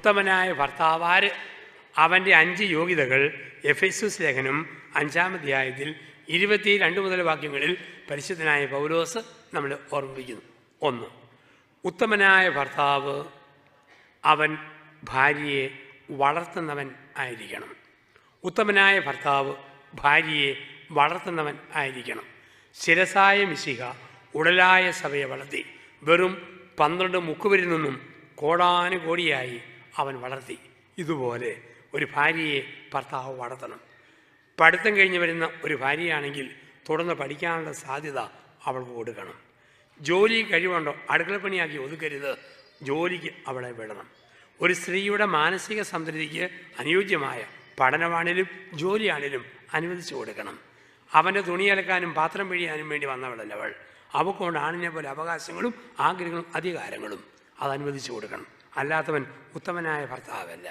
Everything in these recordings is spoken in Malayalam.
ഉത്തമനായ ഭർത്താവാര് അവൻ്റെ അഞ്ച് യോഗ്യതകൾ എഫ് എസ് ലേഖനം അഞ്ചാം അധ്യായത്തിൽ ഇരുപത്തി രണ്ട് മുതൽ വാക്യങ്ങളിൽ പരിശുദ്ധനായ പൗലോസ് നമ്മൾ ഓർമ്മിപ്പിക്കുന്നു ഒന്ന് ഉത്തമനായ ഭർത്താവ് അവൻ ഭാര്യയെ വളർത്തുന്നവൻ ആയിരിക്കണം ഉത്തമനായ ഭർത്താവ് ഭാര്യയെ വളർത്തുന്നവൻ ആയിരിക്കണം ശിരസായ മിശിക ഉടലായ സഭയെ വളർത്തി വെറും പന്ത്രണ്ട് മുക്കുവരിൽ നിന്നും കോടാനുകോടിയായി അവൻ വളർത്തി ഇതുപോലെ ഒരു ഭാര്യയെ ഭർത്താവ് വളർത്തണം പഠിത്തം കഴിഞ്ഞ് വരുന്ന ഒരു ഭാര്യയാണെങ്കിൽ തുടർന്ന് പഠിക്കാനുള്ള സാധ്യത അവൾക്ക് കൊടുക്കണം ജോലി കഴിവുണ്ടോ അടുക്കളപ്പണിയാക്കി ഒതുക്കരുത് ജോലിക്ക് അവളെ വിടണം ഒരു സ്ത്രീയുടെ മാനസിക സംതൃപ്തിക്ക് അനുയോജ്യമായ പഠനമാണേലും ജോലിയാണേലും അനുവദിച്ചു കൊടുക്കണം അവൻ്റെ തുണി അലക്കാനും പാത്രം പിഴിയാനും വേണ്ടി വന്നവളല്ല അവൾ അവക്കൊണ്ട് ആണിനെ പോലെ അവകാശങ്ങളും ആഗ്രഹങ്ങളും അധികാരങ്ങളും അത് അനുവദിച്ചു കൊടുക്കണം അല്ലാത്തവൻ ഉത്തമനായ ഭർത്താവല്ല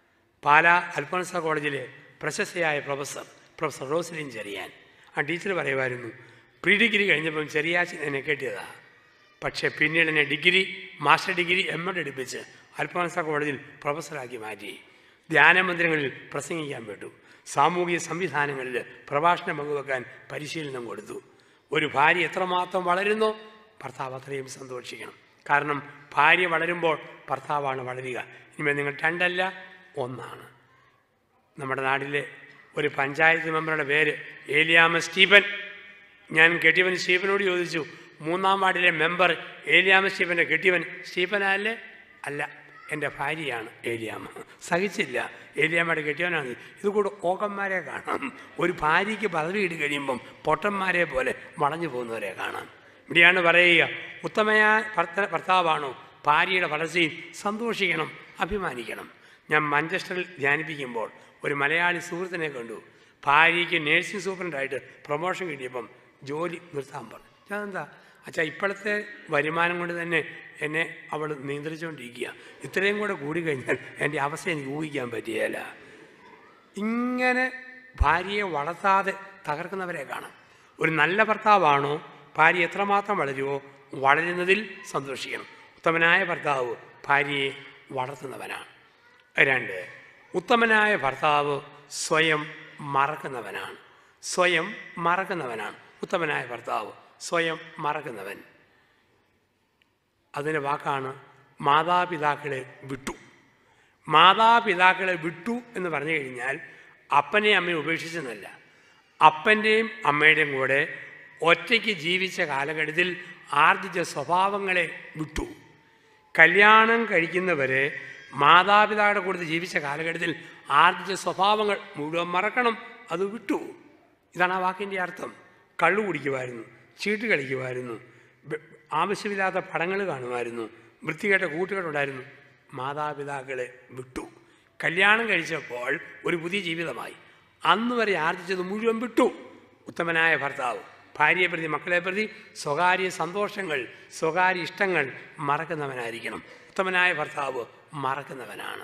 പാലാ അൽഫോൺസ കോളേജിലെ പ്രശസ്തയായ പ്രൊഫസർ പ്രൊഫസർ റോസ്ലിൻ ചെറിയാൻ ആ ടീച്ചർ പറയുമായിരുന്നു പ്രീ ഡിഗ്രി കഴിഞ്ഞപ്പം ചെറിയാച്ചൻ എന്നെ കെട്ടിയതാ പക്ഷേ പിന്നീട് എന്നെ degree master degree M Ed എടുപ്പിച്ച് അൽഫോൺസ കോളേജിൽ പ്രൊഫസറാക്കി മാറ്റി ധ്യാനമന്ദിരങ്ങളിൽ പ്രസംഗിക്കാൻ വിട്ടു സാമൂഹിക സംവിധാനങ്ങളിൽ പ്രഭാഷണം പങ്കുവെക്കാൻ പരിശീലനം കൊടുത്തു ഒരു ഭാര്യ എത്രമാത്രം വളരുന്നോ ഭർത്താവ് അത്രയും സന്തോഷിക്കണം കാരണം ഭാര്യ വളരുമ്പോൾ ഭർത്താവാണ് വളരുക ഇനിമേൽ നിങ്ങൾ രണ്ടല്ല ഒന്നാണ് നമ്മുടെ നാട്ടിലെ ഒരു പഞ്ചായത്ത് മെമ്പറുടെ പേര് ഏലിയാമ സ്റ്റീഫൻ ഞാൻ കെട്ടിയവൻ സ്റ്റീഫനോട് ചോദിച്ചു മൂന്നാം വാർഡിലെ മെമ്പർ ഏലിയാമ സ്റ്റീഫൻ്റെ കെട്ടിയവൻ സ്റ്റീഫനല്ലേ അല്ല എൻ്റെ ഭാര്യയാണ് ഏലിയാമ്മ സഹിച്ചില്ല ഏലിയാമ്മയുടെ കെട്ടിയവനാണ് ഇത് കൂടെ ഓക്കന്മാരെ കാണാം ഒരു ഭാര്യയ്ക്ക് പദവി ഇട്ട് കഴിയുമ്പം പൊട്ടന്മാരെ പോലെ വളഞ്ഞു പോകുന്നവരെ കാണാം ഇവിടെയാണ് പറയുക ഉത്തമയായ ഭർത്ത ഭർത്താവാണോ ഭാര്യയുടെ വളർച്ചയിൽ സന്തോഷിക്കണം അഭിമാനിക്കണം ഞാൻ മാഞ്ചസ്റ്ററിൽ ധ്യാനിപ്പിക്കുമ്പോൾ ഒരു മലയാളി സുഹൃത്തിനെ കണ്ടു ഭാര്യയ്ക്ക് നേഴ്സിംഗ് സൂപ്രണ്ടായിട്ട് പ്രൊമോഷൻ കിട്ടിയപ്പം ജോലി നിർത്താൻ പറഞ്ഞു ഞാൻ എന്താ അച്ഛാ ഇപ്പോഴത്തെ വരുമാനം കൊണ്ട് തന്നെ എന്നെ അവൾ നിയന്ത്രിച്ചുകൊണ്ടിരിക്കുക ഇത്രയും കൂടെ കൂടിക്കഴിഞ്ഞാൽ എൻ്റെ അവസ്ഥ എനിക്ക് ഊഹിക്കാൻ പറ്റിയല്ല ഇങ്ങനെ ഭാര്യയെ വളർത്താതെ തകർക്കുന്നവരെ കാണാം ഒരു നല്ല ഭർത്താവാണോ ഭാര്യ എത്രമാത്രം വളരുമോ വളരുന്നതിൽ സന്തോഷിക്കണം ഉത്തമനായ ഭർത്താവ് ഭാര്യയെ വളർത്തുന്നവനാണ് രണ്ട് ഉത്തമനായ ഭർത്താവ് സ്വയം മറക്കുന്നവനാണ് സ്വയം മറക്കുന്നവനാണ് ഉത്തമനായ ഭർത്താവ് സ്വയം മറക്കുന്നവൻ അതിൻ്റെ വാക്കാണ് മാതാപിതാക്കളെ വിട്ടു മാതാപിതാക്കളെ വിട്ടു എന്ന് പറഞ്ഞു കഴിഞ്ഞാൽ അപ്പനെയും അമ്മയും ഉപേക്ഷിച്ചെന്നല്ല അപ്പൻ്റെയും അമ്മയുടെയും കൂടെ ഒറ്റയ്ക്ക് ജീവിച്ച കാലഘട്ടത്തിൽ ആർജിച്ച സ്വഭാവങ്ങളെ വിട്ടു കല്യാണം കഴിക്കുന്നവരെ മാതാപിതാക്കളുടെ കൂടെ ജീവിച്ച കാലഘട്ടത്തിൽ ആർജിച്ച സ്വഭാവങ്ങൾ മുഴുവൻ മറക്കണം അത് വിട്ടു ഇതാണ് ആ വാക്കിൻ്റെ അർത്ഥം കള്ളു കുടിക്കുമായിരുന്നു ചീട്ട് കളിക്കുമായിരുന്നു ബ- ആവശ്യമില്ലാത്ത പടങ്ങൾ കാണുമായിരുന്നു വൃത്തികെട്ട കൂട്ടുകെട്ടുണ്ടായിരുന്നു മാതാപിതാക്കളെ വിട്ടു കല്യാണം കഴിച്ചപ്പോൾ ഒരു പുതിയ ജീവിതമായി അന്ന് വരെ ആർജിച്ചത് മുഴുവൻ വിട്ടു ഉത്തമനായ ഭർത്താവ് ഭാര്യയെ പ്രതി മക്കളെ പ്രതി സ്വകാര്യ സന്തോഷങ്ങൾ സ്വകാര്യ ഇഷ്ടങ്ങൾ മറക്കുന്നവനായിരിക്കണം ഉത്തമനായ ഭർത്താവ് മറക്കുന്നവനാണ്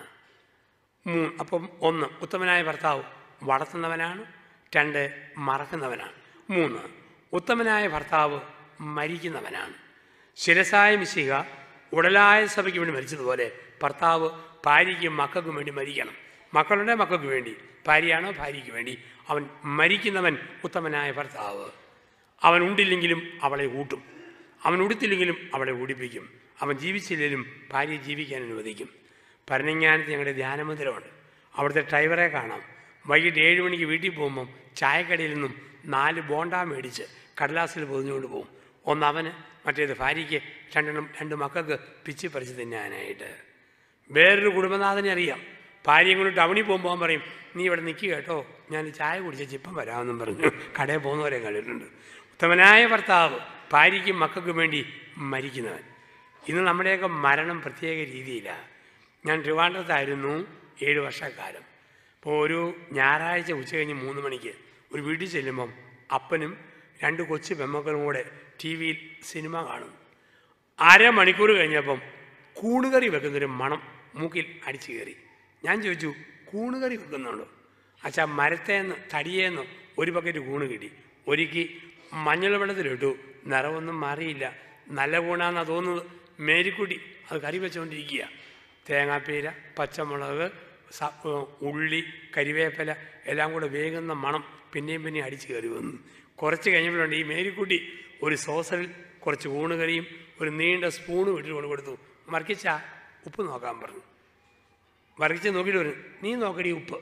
മൂ അപ്പം ഒന്ന് ഉത്തമനായ ഭർത്താവ് വളർത്തുന്നവനാണ് രണ്ട് മറക്കുന്നവനാണ് മൂന്ന് ഉത്തമനായ ഭർത്താവ് മരിക്കുന്നവനാണ് ശിരസായ മിശിക ഉടലായ സഭയ്ക്ക് വേണ്ടി മരിച്ചതുപോലെ ഭർത്താവ് ഭാര്യയ്ക്കും മക്കൾക്കും വേണ്ടി മരിക്കണം മക്കളുടെ മക്കൾക്ക് വേണ്ടി ഭാര്യയാണോ ഭാര്യയ്ക്ക് വേണ്ടി അവൻ മരിക്കുന്നവൻ ഉത്തമനായ ഭർത്താവ് അവൻ ഉണ്ടില്ലെങ്കിലും അവളെ ഊട്ടും അവൻ ഉടുത്തില്ലെങ്കിലും അവളെ ഉടിപ്പിക്കും അവൻ ജീവിച്ചില്ലെങ്കിലും ഭാര്യയെ ജീവിക്കാൻ അനുവദിക്കും പരഞ്ഞാനത്ത് ഞങ്ങളുടെ ധ്യാനമന്ദിരമുണ്ട് അവിടുത്തെ ഡ്രൈവറെ കാണാം വൈകിട്ട് ഏഴ് മണിക്ക് വീട്ടിൽ പോകുമ്പം ചായക്കടയിൽ നിന്നും നാല് ബോണ്ട മേടിച്ച് കടലാസിൽ പൊതിഞ്ഞുകൊണ്ട് പോകും ഒന്ന് അവന് മറ്റേത് ഭാര്യയ്ക്ക് രണ്ടെണ്ണം രണ്ട് മക്കൾക്ക് പിച്ചി പറിച്ച് തിന്നാനായിട്ട് വേറൊരു കുടുംബനാഥനെ അറിയാം ഭാര്യയും കൊണ്ട് ടൗണിൽ പോകുമ്പോൾ അവൻ പറയും നീ ഇവിടെ നിൽക്കുക കേട്ടോ ഞാൻ ചായ കുടിച്ച ചിപ്പം വരാമെന്നും പറഞ്ഞു കടയിൽ പോകുന്നവരെ കണ്ടിട്ടുണ്ട് ഉത്തമനായ ഭർത്താവ് ഭാര്യയ്ക്കും മക്കൾക്കും വേണ്ടി മരിക്കുന്നവൻ ഇന്ന് നമ്മുടെയൊക്കെ മരണം പ്രത്യേക രീതിയിലാണ് ഞാൻ ട്രിവാൻഡ്രത്തായിരുന്നു ഏഴ് വർഷക്കാലം അപ്പോൾ ഒരു ഞായറാഴ്ച ഉച്ച കഴിഞ്ഞ് മൂന്ന് മണിക്ക് ഒരു വീട്ടിൽ ചെല്ലുമ്പം അപ്പനും രണ്ട് കൊച്ചു പെമ്മക്കളും കൂടെ ടി വിയിൽ സിനിമ കാണും അരമണിക്കൂർ കഴിഞ്ഞപ്പം കൂണുകറി വെക്കുന്നൊരു മണം മൂക്കിൽ അടിച്ചു കയറി ഞാൻ ചോദിച്ചു കൂണുകറി വെക്കുന്നുണ്ടോ അച്ഛാ മരത്തേന്ന് തടിയേന്ന് ഒരു ബക്കറ്റ് കൂണ് കിട്ടി ഒരുക്കി മഞ്ഞൾ വെള്ളത്തിലിട്ടു നിറവൊന്നും മാറിയില്ല നല്ല കൂണാന്നാ തോന്നുന്നത് മേരിക്കുട്ടി അത് കറി വെച്ചുകൊണ്ടിരിക്കുക തേങ്ങാപ്പീര പച്ചമുളക് സ- ഏഹ് ഉള്ളി കരിവേപ്പില എല്ലാം കൂടെ വേകുന്ന മണം പിന്നെയും പിന്നെയും അടിച്ചു കയറി വന്നു കുറച്ച് കഴിഞ്ഞപ്പോഴുണ്ട് ഈ മേരിക്കുട്ടി ഒരു സോസറിൽ കുറച്ച് ഊണ് കറിയും ഒരു നീണ്ട സ്പൂണ് വീട്ടിൽ കൊണ്ട് കൊടുത്തു മർക്കിച്ച ഉപ്പ് നോക്കാൻ പറഞ്ഞു വർക്കിച്ച് നോക്കിയിട്ട് വരും നീ നോക്കടി ഉപ്പ്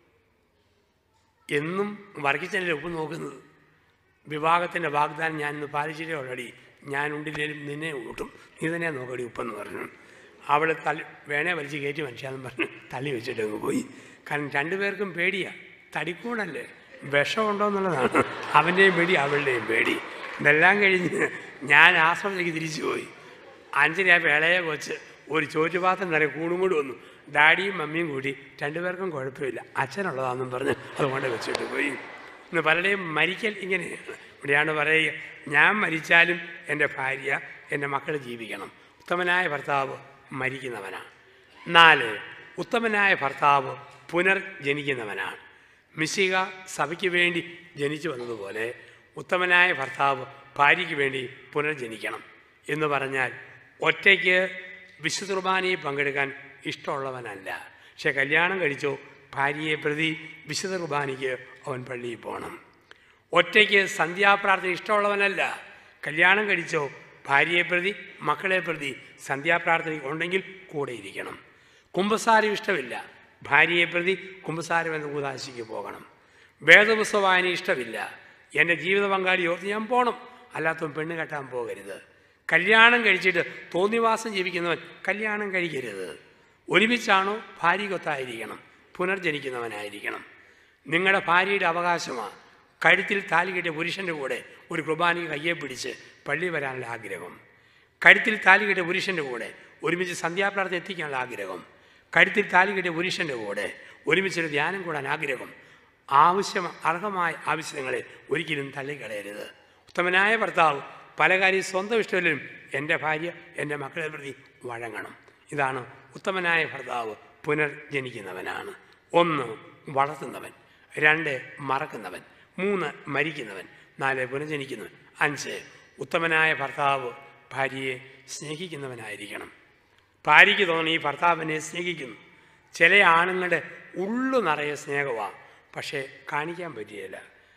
എന്നും വർക്കിച്ചല്ലേ ഉപ്പ് നോക്കുന്നത് വിവാഹത്തിൻ്റെ വാഗ്ദാനം ഞാൻ ഇന്ന് പാലിച്ചിട്ടേ ഉള്ളടി ഞാൻ ഉണ്ടില്ലേലും നിന്നെ കൂട്ടും നീ തന്നെ നോക്കടി ഉപ്പെന്ന് പറഞ്ഞു അവളെ തള്ളി വേണേ വലിച്ച് കയറ്റി മനുഷ്യാന്ന് പറഞ്ഞു തള്ളി വെച്ചിട്ട് അങ്ങ് പോയി കാരണം രണ്ടുപേർക്കും പേടിയാ തടിക്കൂടല്ലേ വിഷമുണ്ടോ എന്നുള്ളതാണ് അവൻ്റെയും പേടി അവളുടെയും പേടി ഇതെല്ലാം കഴിഞ്ഞ് ഞാൻ ആശ്രമത്തിലേക്ക് തിരിച്ചു പോയി അഞ്ചരയായപ്പോൾ ഇളയെ കൊച്ച് ഒരു ചോറ്റുപാത്രം നിറയെ കൂടും കൂടി വന്നു ഡാഡിയും മമ്മിയും കൂടി രണ്ടുപേർക്കും കുഴപ്പമില്ല അച്ഛനുള്ളതാണെന്നും പറഞ്ഞ് അതുകൊണ്ട് വെച്ചിട്ട് പോയി ഇന്ന് പലരുടെയും മരിക്കൽ ഇങ്ങനെയാണ് ഇവിടെയാണ് പറയുക ഞാൻ മരിച്ചാലും എൻ്റെ ഭാര്യ എൻ്റെ മക്കൾ ജീവിക്കണം ഉത്തമനായ ഭർത്താവ് മരിക്കുന്നവനാണ് നാല് ഉത്തമനായ ഭർത്താവ് പുനർജനിക്കുന്നവനാണ് മിശിക സഭയ്ക്ക് വേണ്ടി ജനിച്ചു വന്നതുപോലെ ഉത്തമനായ ഭർത്താവ് ഭാര്യയ്ക്ക് വേണ്ടി പുനർജനിക്കണം എന്ന് പറഞ്ഞാൽ ഒറ്റയ്ക്ക് വിശുദ്ധ കുർബാനയിൽ പങ്കെടുക്കാൻ ഇഷ്ടമുള്ളവനല്ല പക്ഷെ കല്യാണം കഴിച്ചോ ഭാര്യയെ പ്രതി വിശുദ്ധ കുർബാനയ്ക്ക് അവൻ പള്ളിയിൽ പോകണം ഒറ്റയ്ക്ക് സന്ധ്യാപ്രാർത്ഥന ഇഷ്ടമുള്ളവനല്ല കല്യാണം കഴിച്ചോ ഭാര്യയെ പ്രതി മക്കളെ പ്രതി സന്ധ്യാപ്രാർത്ഥന ഉണ്ടെങ്കിൽ കൂടെ ഇരിക്കണം കുംഭസാരം ഇഷ്ടമില്ല ഭാര്യയെ പ്രതി കുംഭസാരം എന്ന കൂതാശിക്ക് പോകണം വേദപുസ്തക വായന ഇഷ്ടമില്ല എൻ്റെ ജീവിത പങ്കാളി ഓർത്ത് ഞാൻ പോകണം അല്ലാത്തവൻ പെണ്ണ് കെട്ടാൻ പോകരുത് കല്യാണം കഴിച്ചിട്ട് തോന്നിവാസം ജീവിക്കുന്നവൻ കല്യാണം കഴിക്കരുത് ഒരുമിച്ചാണോ ഭാര്യകൊത്തായിരിക്കണം പുനർജനിക്കുന്നവനായിരിക്കണം നിങ്ങളുടെ ഭാര്യയുടെ അവകാശമാണ് കഴുത്തിൽ താലി കെട്ടിയ പുരുഷൻ്റെ കൂടെ ഒരു കുർബാനയ്ക്ക് കയ്യെ പിടിച്ച് പള്ളി വരാനുള്ള ആഗ്രഹം കഴുത്തിൽ താലി കെട്ടിയ പുരുഷൻ്റെ കൂടെ ഒരുമിച്ച് സന്ധ്യാപ്രാർത്ഥന എത്തിക്കാനുള്ള ആഗ്രഹം കഴുത്തിൽ താലി കെട്ടിയ പുരുഷൻ്റെ കൂടെ ഒരുമിച്ചൊരു ധ്യാനം കൂടാൻ ആഗ്രഹം ആവശ്യം അർഹമായ ആവശ്യങ്ങളെ ഒരിക്കലും തള്ളിക്കളയരുത് ഉത്തമനായ ഭർത്താവ് പല കാര്യം സ്വന്തം ഇഷ്ടമില്ലും എൻ്റെ ഭാര്യ എൻ്റെ മക്കളെ പ്രതി വഴങ്ങണം ഇതാണ് ഉത്തമനായ ഭർത്താവ് പുനർജനിക്കുന്നവനാണ് ഒന്ന് വളർത്തുന്നവൻ രണ്ട് മറക്കുന്നവൻ മൂന്ന് മരിക്കുന്നവൻ നാല് പുനർജനിക്കുന്നവൻ അഞ്ച് ഉത്തമനായ ഭർത്താവ് ഭാര്യയെ സ്നേഹിക്കുന്നവനായിരിക്കണം ഭാര്യയ്ക്ക് തോന്നണം ഈ ഭർത്താവിനെ സ്നേഹിക്കുന്നു ചില ആണുങ്ങളുടെ ഉള്ളു നിറയെ സ്നേഹമാണ് പക്ഷേ കാണിക്കാൻ പറ്റിയല്ല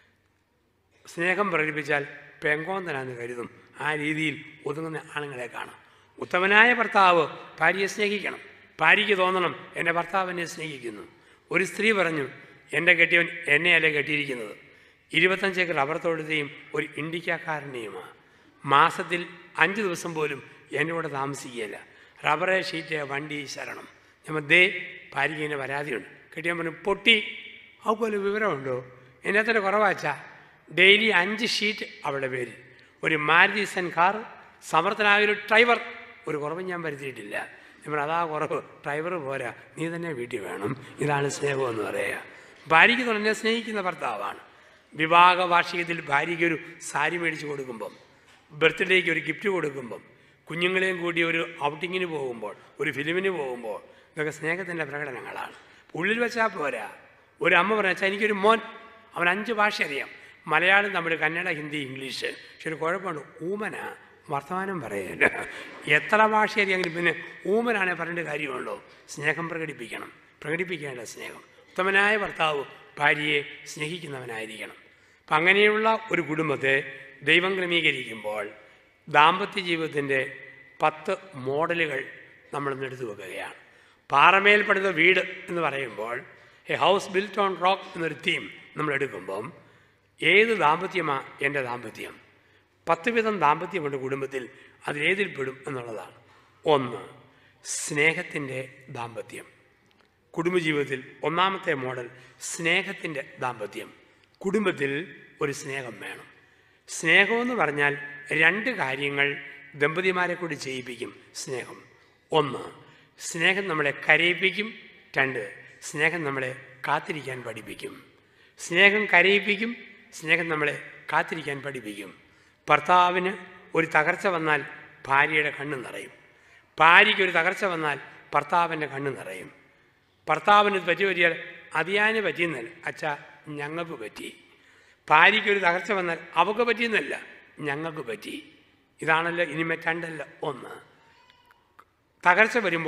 സ്നേഹം പ്രകടിപ്പിച്ചാൽ പെങ്കോന്തനാന്ന് കരുതും ആ രീതിയിൽ ഒതുങ്ങുന്ന ആണുങ്ങളെ കാണാം ഉത്തമനായ ഭർത്താവ് ഭാര്യയെ സ്നേഹിക്കണം ഭാര്യയ്ക്ക് തോന്നണം എൻ്റെ ഭർത്താവിനെ സ്നേഹിക്കുന്നു ഒരു സ്ത്രീ പറഞ്ഞു എൻ്റെ കെട്ടിയവൻ എന്നെയല്ലേ കെട്ടിയിരിക്കുന്നത് ഇരുപത്തഞ്ച് റബ്ബർ തൊഴുതയും ഒരു ഇന്ത്യക്കാരനെയുമാണ് മാസത്തിൽ അഞ്ച് ദിവസം പോലും എൻ്റെ കൂടെ താമസിക്കുകയില്ല റബ്ബറെ ഷീറ്റ് വണ്ടി ശരണം നമ്മൾ ദേ ഭാര്യയ്ക്ക് ഇങ്ങനെ പരാതിയുണ്ട് കെട്ടിയാൻ പറഞ്ഞു പൊട്ടി അതുപോലെ വിവരമുണ്ടോ ഇതിനകത്തൊരു കുറവാച്ചാ ഡെയിലി അഞ്ച് ഷീറ്റ് അവളുടെ പേര് ഒരു മാരുതി സെൻ കാർ സമർത്ഥനായ ഒരു ഡ്രൈവർ ഒരു കുറവും ഞാൻ വരുത്തിയിട്ടില്ല നമ്മൾ അതാ കുറവ് ഡ്രൈവർ പോരാ നീ തന്നെ വീട്ടിൽ വേണം ഇതാണ് സ്നേഹം എന്ന് പറയുക ഭാര്യയ്ക്ക് തന്നെ സ്നേഹിക്കുന്ന ഭർത്താവാണ് വിവാഹ വാർഷികത്തിൽ ഭാര്യയ്ക്ക് ഒരു സാരി മേടിച്ച് കൊടുക്കുമ്പം ബർത്ത്ഡേക്ക് ഒരു ഗിഫ്റ്റ് കൊടുക്കുമ്പം കുഞ്ഞുങ്ങളെയും കൂടി ഒരു ഔട്ടിങ്ങിന് പോകുമ്പോൾ ഒരു ഫിലിമിന് പോകുമ്പോൾ ഇതൊക്കെ സ്നേഹത്തിൻ്റെ പ്രകടനങ്ങളാണ് ഉള്ളിൽ വെച്ചാൽ പോരാ ഒരു അമ്മ പറഞ്ഞാൽ എനിക്കൊരു മോൻ അവൻ അഞ്ച് ഭാഷ അറിയാം മലയാളം തമിഴ് കന്നഡ ഹിന്ദി ഇംഗ്ലീഷ് പക്ഷെ ഒരു കുഴപ്പമുണ്ട് ഊമന വർത്തമാനം പറയില്ല എത്ര ഭാഷ അറിയാമെങ്കിലും പിന്നെ ഊമനാണെ പറയേണ്ട കാര്യമുള്ളൂ സ്നേഹം പ്രകടിപ്പിക്കണം പ്രകടിപ്പിക്കേണ്ട സ്നേഹം ഉത്തമനായ ഭർത്താവ് ഭാര്യയെ സ്നേഹിക്കുന്നവനായിരിക്കണം അപ്പം അങ്ങനെയുള്ള ഒരു കുടുംബത്തെ ദൈവം ക്രമീകരിക്കുമ്പോൾ ദാമ്പത്യ ജീവിതത്തിൻ്റെ പത്ത് മോഡലുകൾ നമ്മളിന്ന് എടുത്തു വെക്കുകയാണ് പാറമേൽ പണിത വീട് എന്ന് പറയുമ്പോൾ a house built on rock എന്നൊരു തീം നമ്മൾ എടുക്കുമ്പം ഏത് ദാമ്പത്യമാണ് എൻ്റെ ദാമ്പത്യം പത്ത് വിധം ദാമ്പത്യമുണ്ട് കുടുംബത്തിൽ അതിലേതിൽ പെടും എന്നുള്ളതാണ് ഒന്ന് സ്നേഹത്തിൻ്റെ ദാമ്പത്യം കുടുംബജീവിതത്തിൽ ഒന്നാമത്തെ മോഡൽ സ്നേഹത്തിൻ്റെ ദാമ്പത്യം കുടുംബത്തിൽ ഒരു സ്നേഹം വേണം സ്നേഹമെന്ന് പറഞ്ഞാൽ രണ്ട് കാര്യങ്ങൾ ദമ്പതിമാരെ കൂടി ചെയ്യിപ്പിക്കും സ്നേഹം ഒന്ന് സ്നേഹം നമ്മളെ കരയിപ്പിക്കും രണ്ട് സ്നേഹം നമ്മളെ കാത്തിരിക്കാൻ പഠിപ്പിക്കും സ്നേഹം കരയിപ്പിക്കും സ്നേഹം നമ്മളെ കാത്തിരിക്കാൻ പഠിപ്പിക്കും ഭർത്താവിന് ഒരു തകർച്ച വന്നാൽ ഭാര്യയുടെ കണ്ണ് നിറയും ഭാര്യയ്ക്ക് ഒരു തകർച്ച വന്നാൽ ഭർത്താവിൻ്റെ കണ്ണ് നിറയും ഭർത്താവിന് പറ്റി പറ്റിയാൽ അതിയാന് പറ്റിയെന്നല്ല അച്ഛാ ഞങ്ങൾക്ക് പറ്റി ഭാര്യയ്ക്ക് ഒരു തകർച്ച വന്നാൽ അവൾക്ക് പറ്റിയെന്നല്ല ഞങ്ങൾക്ക് പറ്റി ഇതാണല്ലോ ഇനി മറ്റണ്ടല്ല ഒന്ന് തകർച്ച വരുമ്പോൾ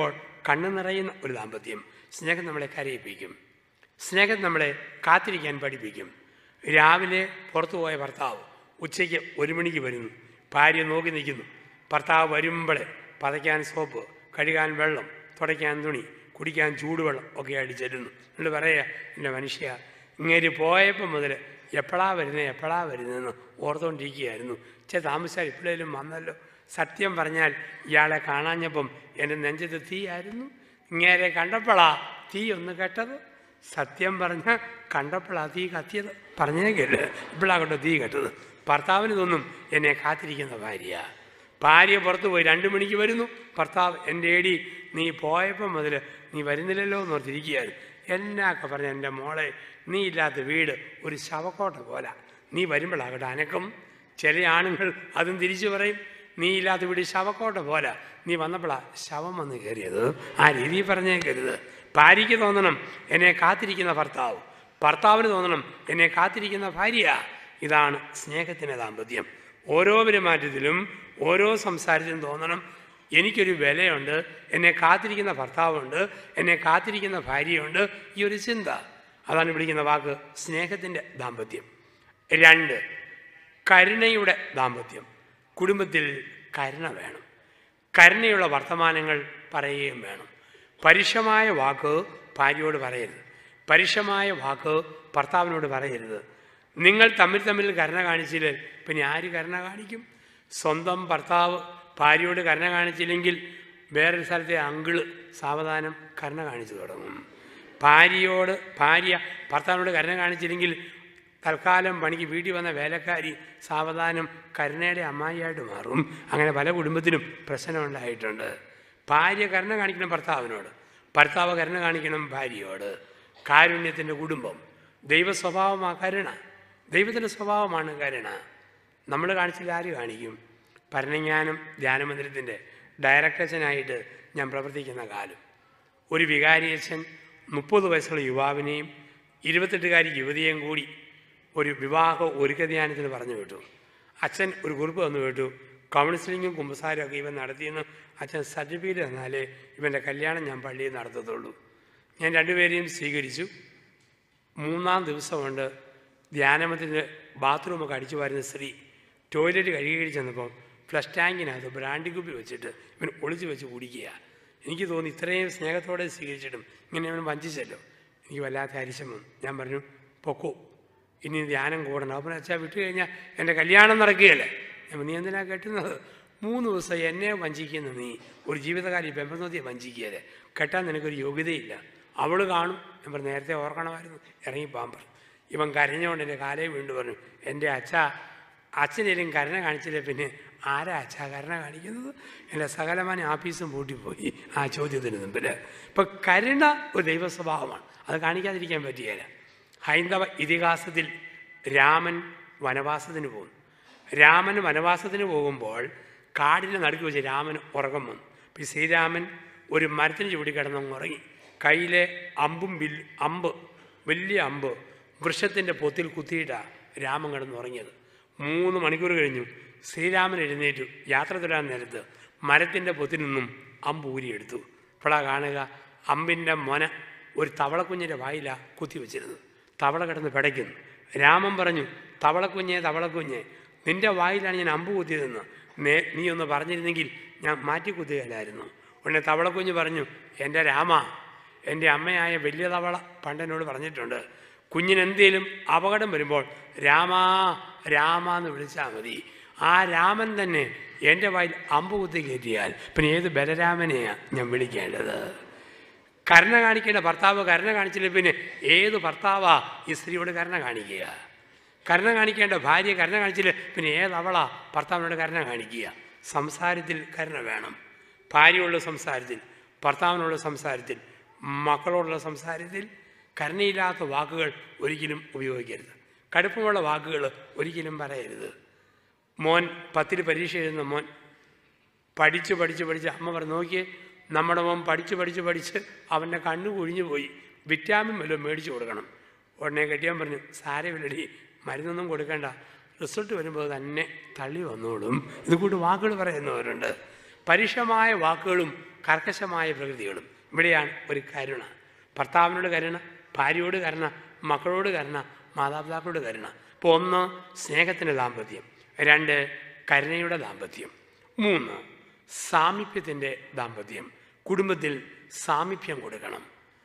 കണ്ണു നിറയുന്ന ഒരു ദാമ്പത്യം സ്നേഹം നമ്മളെ കരയിപ്പിക്കും സ്നേഹം നമ്മളെ കാത്തിരിക്കാൻ പഠിപ്പിക്കും രാവിലെ പുറത്തു പോയ ഭർത്താവ് ഉച്ചയ്ക്ക് ഒരു മണിക്ക് വരുന്നു ഭാര്യ നോക്കി നിൽക്കുന്നു ഭർത്താവ് വരുമ്പോഴേ പതയ്ക്കാൻ സോപ്പ് കഴുകാൻ വെള്ളം തുടയ്ക്കാൻ തുണി കുടിക്കാൻ ചൂടുവെള്ളം ഒക്കെ ആയിട്ട് ചെല്ലുന്നു എന്നിട്ട് പറയുക എൻ്റെ മനുഷ്യ ഇങ്ങനെ പോയപ്പോൾ മുതൽ എപ്പോഴാ വരുന്നത് എപ്പോഴാ വരുന്നതെന്ന് ഓർത്തുകൊണ്ടിരിക്കുകയായിരുന്നു ചെ താമസിച്ചാൽ ഇപ്പോഴേലും വന്നല്ലോ സത്യം പറഞ്ഞാൽ ഇയാളെ കാണാഞ്ഞപ്പം എൻ്റെ നെഞ്ചത്ത് തീയായിരുന്നു ഇങ്ങേരെ കണ്ടപ്പോഴാ തീ ഒന്ന് കെട്ടത് സത്യം പറഞ്ഞ കണ്ടപ്പോഴാ തീ കത്തിയത് പറഞ്ഞേക്കല്ലേ ഇപ്പോഴാകട്ടെ തീ കെട്ടത് ഭർത്താവിന് തോന്നും എന്നെ കാത്തിരിക്കുന്ന ഭാര്യ ഭാര്യ പുറത്ത് പോയി രണ്ടു മണിക്ക് വരുന്നു ഭർത്താവ് എൻ്റെ ഏടി നീ പോയപ്പം മുതൽ നീ വരുന്നില്ലല്ലോ എന്ന് ഓർത്തിരിക്കുകയായിരുന്നു എന്നൊക്കെ പറഞ്ഞ എൻ്റെ മോളെ നീ ഇല്ലാത്ത വീട് ഒരു ശവക്കോട്ട പോലെ നീ വരുമ്പോഴാകട്ടെ അനക്കം ചില ആണുങ്ങൾ അതും തിരിച്ചു പറയും നീ ഇല്ലാത്ത വീട് ശവക്കോട്ട പോലെ നീ വന്നപ്പോഴാ ശവം വന്ന് കയറിയത് ആ രീതിയിൽ പറഞ്ഞേക്കരുത് ഭാര്യയ്ക്ക് തോന്നണം എന്നെ കാത്തിരിക്കുന്ന ഭർത്താവ് ഭർത്താവിന് തോന്നണം എന്നെ കാത്തിരിക്കുന്ന ഭാര്യ ഇതാണ് സ്നേഹത്തിൻ്റെ ദാമ്പത്യം ഓരോ പെരുമാറ്റത്തിലും ഓരോ സംസാരത്തിലും തോന്നണം എനിക്കൊരു വിലയുണ്ട് എന്നെ കാത്തിരിക്കുന്ന ഭർത്താവുണ്ട് എന്നെ കാത്തിരിക്കുന്ന ഭാര്യയുണ്ട് ഈ ഒരു ചിന്ത അതാണ് വിളിക്കുന്ന വാക്ക് സ്നേഹത്തിൻ്റെ ദാമ്പത്യം രണ്ട് കരുണയുടെ ദാമ്പത്യം കുടുംബത്തിൽ കരുണ വേണം കരുണയുള്ള വർത്തമാനങ്ങൾ പറയുകയും വേണം പരുഷമായ വാക്ക് ഭാര്യയോട് പറയരുത് പരുഷമായ വാക്ക് ഭർത്താവിനോട് പറയരുത് നിങ്ങൾ തമ്മിൽ തമ്മിൽ കരുണ കാണിച്ചില്ല പിന്നെ ആര് കരുണ കാണിക്കും സ്വന്തം ഭർത്താവ് ഭാര്യയോട് കരുണ കാണിച്ചില്ലെങ്കിൽ വേറൊരു സ്ഥലത്തെ അങ്കിള് സാവധാനം കരുണ കാണിച്ചു തുടങ്ങും ഭാര്യയോട് ഭാര്യ ഭർത്താവിനോട് കരുണ കാണിച്ചില്ലെങ്കിൽ തൽക്കാലം പണിക്ക് വീട്ടിൽ വന്ന വേലക്കാരി സാവധാനം കരുണയുടെ അമ്മായിയായിട്ട് മാറും അങ്ങനെ പല കുടുംബത്തിനും പ്രശ്നമുണ്ടായിട്ടുണ്ട് ഭാര്യ കരുണ കാണിക്കണം ഭർത്താവിനോട് ഭർത്താവ് കരുണ കാണിക്കണം ഭാര്യയോട് കാരുണ്യത്തിൻ്റെ കുടുംബം ദൈവ സ്വഭാവമാ കരുണ ദൈവത്തിൻ്റെ സ്വഭാവമാണ് കരുണ നമ്മൾ കാണിച്ചില്ല ആര് കാണിക്കും ഭരണജ്ഞാനം ധ്യാനമന്ദിരത്തിൻ്റെ ഡയറക്ടേഴ്സനായിട്ട് ഞാൻ പ്രവർത്തിക്കുന്ന കാലം ഒരു വികാരിയച്ഛൻ മുപ്പത് വയസ്സുള്ള യുവാവിനെയും ഇരുപത്തെട്ടുകാരി യുവതിയെയും കൂടി ഒരു വിവാഹ ഒരുക്കധ്യാനത്തിന് പറഞ്ഞു വിട്ടു അച്ഛൻ ഒരു കുറിപ്പ് തന്നു വിട്ടു കൗൺസിലിങ്ങും കുമ്പസാരും ഒക്കെ ഇവൻ നടത്തിയെന്ന് അച്ഛൻ സർട്ടിഫിക്കറ്റ് തന്നാലേ ഇവൻ്റെ കല്യാണം ഞാൻ പള്ളിയിൽ നടത്തത്തുള്ളൂ ഞാൻ രണ്ടുപേരെയും സ്വീകരിച്ചു മൂന്നാം ദിവസമുണ്ട് ധ്യാനമത്തിൻ്റെ ബാത്റൂമൊക്കെ അടിച്ചു വരുന്ന സ്ത്രീ ടോയ്ലറ്റ് കഴുകി ചെന്നപ്പോൾ ഫ്ലഷ് ടാങ്കിനകത്ത് ബ്രാൻഡി കുപ്പി വെച്ചിട്ട് ഇവൻ ഒളിച്ചു വെച്ച് കുടിക്കുക എനിക്ക് തോന്നി ഇത്രയും സ്നേഹത്തോടെ സ്വീകരിച്ചിട്ടും ഇങ്ങനെ ഇവൻ വഞ്ചിച്ചല്ലോ എനിക്ക് വല്ലാത്ത അരിശം വന്നു ഞാൻ പറഞ്ഞു പൊക്കോ ഇനി ധ്യാനം കൂടണം അപ്പം അച്ഛാ വിട്ടു കഴിഞ്ഞാൽ എൻ്റെ കല്യാണം നടക്കുകയല്ലേ ഞാൻ പറഞ്ഞു, നീ എന്തിനാ കെട്ടുന്നത് മൂന്ന് ദിവസം എന്നെ വഞ്ചിക്കുന്ന നീ ഒരു ജീവിതകാലം പെമ്പനോത്തിയെ വഞ്ചിക്കുകയല്ലേ കെട്ടാൻ നിനക്കൊരു യോഗ്യതയില്ല അവൾ കാണും ഞാൻ പറഞ്ഞു നേരത്തെ ഓർക്കണമായിരുന്നു ഇറങ്ങി പാമ്പർ ഇവൻ കരഞ്ഞുകൊണ്ട് എൻ്റെ കാലേ വീണ്ടും പറഞ്ഞു എൻ്റെ അച്ഛ അച്ഛനേലും കരുണ കാണിച്ചില്ലേ പിന്നെ ആരാ അച്ഛാ കരുണ കാണിക്കുന്നത് എൻ്റെ സകലമാന ആഫീസും പൂട്ടിപ്പോയി ആ ചോദ്യത്തിന് മുമ്പിൽ ഇപ്പം കരുണ ഒരു ദൈവ സ്വഭാവമാണ് അത് കാണിക്കാതിരിക്കാൻ പറ്റുകയില്ല ഹൈന്ദവ ഇതിഹാസത്തിൽ രാമൻ വനവാസത്തിന് പോകുന്നു രാമൻ വനവാസത്തിന് പോകുമ്പോൾ കാടിൻ്റെ നടുക്ക് വെച്ച് രാമൻ ഉറക്കം വന്നു അപ്പം ഈ ശ്രീരാമൻ ഒരു മരത്തിന് ചൂടി കിടന്നങ്ങ് ഉറങ്ങി കയ്യിലെ അമ്പും വിൽ അമ്പ് വലിയ അമ്പ് വൃക്ഷത്തിൻ്റെ പൊത്തിൽ കുത്തിയിട്ടാണ് രാമൻ കിടന്നുറങ്ങിയത് മൂന്ന് മണിക്കൂർ കഴിഞ്ഞു ശ്രീരാമൻ എഴുന്നേറ്റു യാത്ര തുടരാൻ നേരത്ത് മരത്തിൻ്റെ പൊത്തിൽ നിന്നും അമ്പ് ഊരിയെടുത്തു ഇപ്പോഴാ കാണുക അമ്പിൻ്റെ മൊന ഒരു തവളക്കുഞ്ഞിൻ്റെ വായിലാണ് കുത്തിവെച്ചിരുന്നത് തവള കിടന്ന് പിടയ്ക്കുന്നു രാമൻ പറഞ്ഞു തവളക്കുഞ്ഞെ തവളക്കുഞ്ഞെ നിന്റെ വായിലാണ് ഞാൻ അമ്പ് കുത്തിയതെന്ന് നേ നീ ഒന്ന് പറഞ്ഞിരുന്നെങ്കിൽ ഞാൻ മാറ്റി കുത്തുകയില്ലായിരുന്നു ഉടനെ തവളക്കുഞ്ഞ് പറഞ്ഞു എൻ്റെ രാമ എൻ്റെ അമ്മയായ വലിയ തവള പണ്ടെന്നോട് പറഞ്ഞിട്ടുണ്ട് കുഞ്ഞിനെന്തേലും അപകടം വരുമ്പോൾ രാമാ രാമ എന്ന് വിളിച്ചാൽ മതി ആ രാമൻ തന്നെ എൻ്റെ വായിൽ അമ്പ് കുത്തി കയറ്റിയാൽ പിന്നെ ഏത് ബലരാമനെയാണ് ഞാൻ വിളിക്കേണ്ടത് കരുണ കാണിക്കേണ്ട ഭർത്താവ് കരുണ കാണിച്ചില്ല പിന്നെ ഏത് ഭർത്താവാ ഈ സ്ത്രീയോട് കരുണ കാണിക്കുക കരുണ കാണിക്കേണ്ട ഭാര്യ കരുണ കാണിച്ചില്ല പിന്നെ ഏതവളാ ഭർത്താവിനോട് കരുണ കാണിക്കുക സംസാരത്തിൽ കരുണ വേണം ഭാര്യയോടുള്ള സംസാരത്തിൽ ഭർത്താവിനോടുള്ള സംസാരത്തിൽ മക്കളോടുള്ള സംസാരത്തിൽ കരുണയില്ലാത്ത വാക്കുകൾ ഒരിക്കലും ഉപയോഗിക്കരുത് കടുപ്പമുള്ള വാക്കുകൾ ഒരിക്കലും പറയരുത് മോൻ പത്തിൽ പരീക്ഷ എഴുതുന്ന മോൻ പഠിച്ച് പഠിച്ച് പഠിച്ച് അമ്മ പറഞ്ഞു നോക്കിയേ നമ്മുടെ മോൻ പഠിച്ച് പഠിച്ച് പഠിച്ച് അവൻ്റെ കണ്ണ് കുഴിഞ്ഞു പോയി വിറ്റാമിൻ വല്ലതും മേടിച്ച് കൊടുക്കണം ഉടനെ കെട്ടിയാൻ പറഞ്ഞു സാരമില്ലടി മരുന്നൊന്നും കൊടുക്കണ്ട റിസൾട്ട് വരുമ്പോൾ തന്നെ തള്ളി വന്നോളും ഇത് കൂട്ട് വാക്കുകൾ പറയുന്നവരുണ്ട് പരുഷമായ വാക്കുകളും കർക്കശമായ പ്രകൃതികളും ഇവിടെയാണ് ഒരു കരുണ ഭർത്താവിനോട് കരുണ ഭാര്യയോട് കരുണ മക്കളോട് കരുണ മാതാപിതാക്കളോട് കരുണ ഇപ്പോൾ ഒന്ന് സ്നേഹത്തിൻ്റെ ദാമ്പത്യം രണ്ട് കരുണയുടെ ദാമ്പത്യം മൂന്ന് സാമീപ്യത്തിൻ്റെ ദാമ്പത്യം കുടുംബത്തിൽ സാമീപ്യം കൊടുക്കണം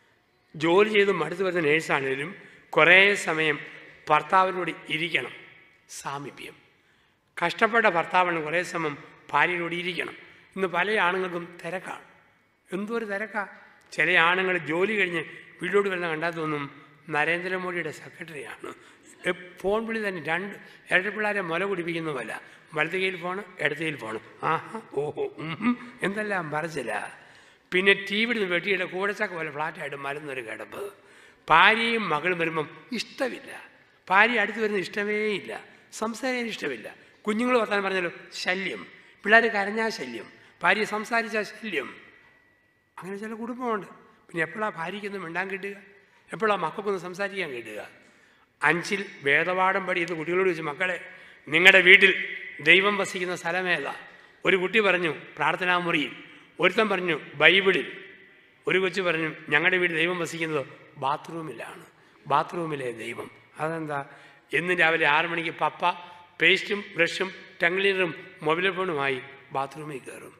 ജോലി ചെയ്ത് മടുത്തു വരുന്ന നേഴ്സാണേലും കുറേ സമയം ഭർത്താവിനോട് ഇരിക്കണം സാമീപ്യം കഷ്ടപ്പെട്ട ഭർത്താവിന് കുറേ സമയം ഭാര്യയോട് ഇരിക്കണം ഇന്ന് പല ആണുങ്ങൾക്കും തിരക്കാണ് എന്തോ ഒരു തിരക്കാ ചില ആണുങ്ങൾ ജോലി കഴിഞ്ഞ് വീട്ടിലോട്ട് വരുന്ന കണ്ടാൽ തോന്നും നരേന്ദ്രമോദിയുടെ സെക്രട്ടറിയാണ് എ- ഫോൺ വിളി തന്നെ രണ്ട് ഇരട്ട പിള്ളേരെ മുല കുടിപ്പിക്കുന്നതല്ല വലത്തെ കയ്യിൽ ഫോണ് ഇടത്തെ കയ്യിൽ ഫോണ് ആഹാ ഓഹോ ഉം, ഉം, എന്തെല്ലാം പറച്ചില്ല പിന്നെ ടി വി നിന്ന് വെട്ടിയുടെ കൂടച്ചക്ക പോലെ ഫ്ലാറ്റായിട്ട് മരുന്നൊരു കിടപ്പ് ഭാര്യയും മകളും വരുമ്പം ഇഷ്ടമില്ല ഭാര്യ അടുത്ത് വരുന്ന ഇഷ്ടമേ ഇല്ല സംസാരിക്കാൻ ഇഷ്ടമില്ല കുഞ്ഞുങ്ങൾ വർത്താനം പറഞ്ഞാലോ ശല്യം പിള്ളേർ കരഞ്ഞാൽ ശല്യം ഭാര്യ സംസാരിച്ചാൽ ശല്യം അങ്ങനെ ചില കുടുംബമുണ്ട് പിന്നെ എപ്പോഴാണ് ഭാര്യയ്ക്കൊന്ന് മിണ്ടാൻ കിട്ടുക എപ്പോഴാണ് മക്കൾക്കൊന്ന് സംസാരിക്കാൻ കിട്ടുക അഞ്ചിൽ വേദപാഠം പഠിക്കുന്ന കുട്ടികളോട് ചോദിച്ചു മക്കളെ നിങ്ങളുടെ വീട്ടിൽ ദൈവം വസിക്കുന്ന സ്ഥലമേതാ ഒരു കുട്ടി പറഞ്ഞു പ്രാർത്ഥനാമുറിയിൽ ഒരുത്തൻ പറഞ്ഞു ബൈബിളിൽ ഒരു കൊച്ചു പറഞ്ഞു ഞങ്ങളുടെ വീട്ടിൽ ദൈവം വസിക്കുന്നത് ബാത്റൂമിലാണ് ബാത്റൂമിലെ ദൈവം അതെന്താ എന്നും രാവിലെ ആറ് മണിക്ക് പപ്പ പേസ്റ്റും ബ്രഷും ടംഗ്ലീനറും മൊബൈൽ ഫോണുമായി ബാത്റൂമിൽ കയറും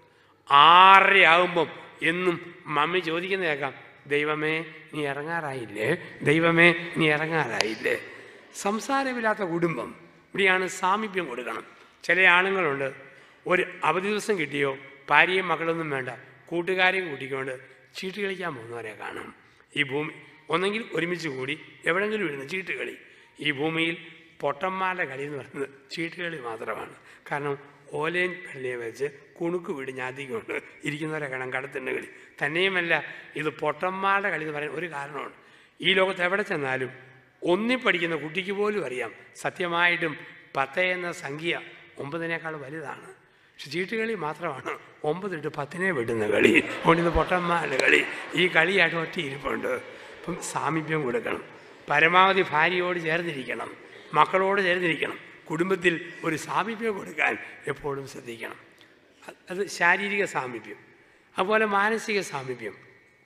ആറരയാകുമ്പം എന്നും മമ്മി ചോദിക്കുന്ന കേൾക്കാം ദൈവമേ നീ ഇറങ്ങാറായില്ലേ ദൈവമേ നീ ഇറങ്ങാറായില്ലേ സംസാരമില്ലാത്ത കുടുംബം ഇവിടെയാണ് സാമീപ്യം കൊടുക്കണം ചില ആണുങ്ങളുണ്ട് ഒരു അവധി ദിവസം കിട്ടിയോ ഭാര്യയും മക്കളൊന്നും വേണ്ട കൂട്ടുകാരെയും കൂട്ടിക്കൊണ്ട് ചീട്ട് കളിക്കാൻ പോകുന്നവരെ കാണാം ഈ ഭൂമി ഒന്നെങ്കിൽ ഒരുമിച്ച് കൂടി എവിടെങ്കിലും ഇരുന്ന് ചീട്ട് കളി ഈ ഭൂമിയിൽ പൊട്ടന്മാരുടെ കളി എന്ന് പറയുന്നത് ചീട്ടുകളി മാത്രമാണ് കാരണം ഓലയും വെള്ളയെ വെച്ച് കുണുക്ക് വീട് ഞാത്തിക്കൊണ്ട് ഇരിക്കുന്നവരെ കാണാം കടത്തിൻ്റെ കളി തന്നെയുമല്ല ഇത് പൊട്ടന്മാരുടെ കളി എന്ന് പറയുന്ന ഒരു കാരണമുണ്ട് ഈ ലോകത്ത് എവിടെ ചെന്നാലും ഒന്നി പഠിക്കുന്ന കുട്ടിക്ക് പോലും അറിയാം സത്യമായിട്ടും പത്ത് എന്ന സംഖ്യ ഒമ്പതിനേക്കാൾ വലുതാണ് പക്ഷെ ചീട്ടുകളി മാത്രമാണ് ഒമ്പതിട്ട് പത്തിനെ വിടുന്ന കളി അതുകൊണ്ട് ഇത് പൊട്ടന്മാരുടെ കളി ഈ കളിയായിട്ട് ഒറ്റ ഇരിപ്പുണ്ട് അപ്പം സാമീപ്യം കൊടുക്കണം പരമാവധി ഭാര്യയോട് ചേർന്നിരിക്കണം മക്കളോട് ചേർന്നിരിക്കണം കുടുംബത്തിൽ ഒരു സാമീപ്യം കൊടുക്കാൻ എപ്പോഴും ശ്രദ്ധിക്കണം അത് അത് ശാരീരിക സാമീപ്യം അതുപോലെ മാനസിക സാമീപ്യം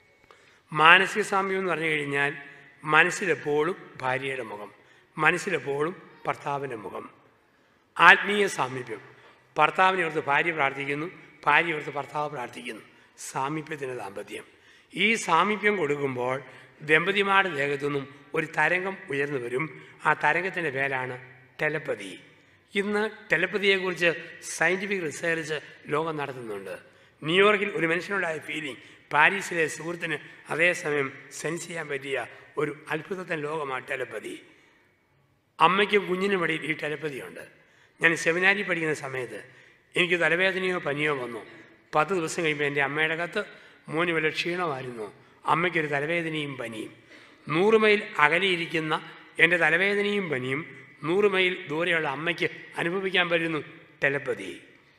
മാനസിക സാമ്യം എന്ന് പറഞ്ഞു കഴിഞ്ഞാൽ മനസ്സിലെപ്പോഴും ഭാര്യയുടെ മുഖം മനസ്സിലെപ്പോഴും ഭർത്താവിൻ്റെ മുഖം ആത്മീയ സാമീപ്യം ഭർത്താവിനെ ഓർത്ത് ഭാര്യ പ്രാർത്ഥിക്കുന്നു ഭാര്യ ഓർത്ത് ഭർത്താവ് പ്രാർത്ഥിക്കുന്നു സാമീപ്യത്തിൻ്റെ ദാമ്പത്യം ഈ സാമീപ്യം കൊടുക്കുമ്പോൾ ദമ്പതിമാരുടെ ദേഹത്തുനിന്നും ഒരു തരംഗം ഉയർന്നു വരും ആ തരംഗത്തിൻ്റെ പേരാണ് ടെലപ്പതി ഇന്ന് ടെലപ്പതിയെക്കുറിച്ച് സയൻറ്റിഫിക് റിസർച്ച് ലോകം നടത്തുന്നുണ്ട് ന്യൂയോർക്കിൽ ഒരു മനുഷ്യനുണ്ടായ ഫീലിംഗ് പാരീസിലെ സുഹൃത്തിന് അതേസമയം സെൻസ് ചെയ്യാൻ പറ്റിയ ഒരു അത്ഭുതത്തിൻ്റെ ലോകമാണ് ടെലപ്പതി അമ്മയ്ക്കും കുഞ്ഞിനും ഇടയിൽ ഈ ടെലപ്പതിയുണ്ട് ഞാൻ സെമിനാരിൽ പഠിക്കുന്ന സമയത്ത് എനിക്ക് തലവേദനയോ പനിയോ വന്നു പത്ത് ദിവസം കഴിയുമ്പോൾ എൻ്റെ അമ്മയുടെ കത്ത് മോന് വല്ല ക്ഷീണമായിരുന്നു അമ്മയ്ക്കൊരു തലവേദനയും പനിയും നൂറ് മൈൽ അകലെയിരിക്കുന്ന എൻ്റെ തലവേദനയും പനിയും നൂറ് മൈൽ ദൂരെയുള്ള അമ്മയ്ക്ക് അനുഭവിക്കാൻ പറ്റുന്നു ടെലപ്പതി